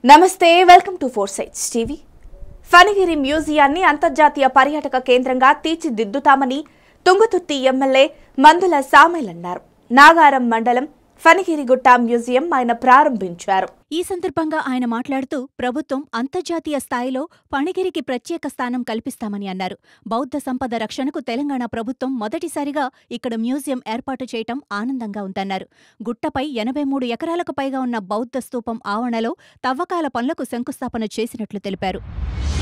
నమస్తే welcome to four sides TV Phanigiri మ్యూజియాన్ని అంతర్జాతీయ పర్యాటక కేంద్రంగా తీర్చిదిద్దుతామని తుంగతుర్తి ఎమ్మెల్యే మందుల సామెల్ అన్నారు నాగారం మండలం ఫణిగిరిగుట్ట మ్యూజియం ఆయన ప్రారంభించారు ఈ సందర్భంగా ఆయన మాట్లాడుతూ ప్రభుత్వం అంతర్జాతీయ స్థాయిలో పణిగిరికి ప్రత్యేక స్థానం కల్పిస్తామని అన్నారు బౌద్ధ సంపద రక్షణకు తెలంగాణ ప్రభుత్వం మొదటిసారిగా ఇక్కడ మ్యూజియం ఏర్పాటు చేయటం ఆనందంగా ఉందన్నారు గుట్టపై ఎనభై మూడు ఎకరాలకు పైగా ఉన్న బౌద్ధ స్తూపం ఆవరణలో తవ్వకాల పనులకు శంకుస్థాపన చేసినట్లు తెలిపారు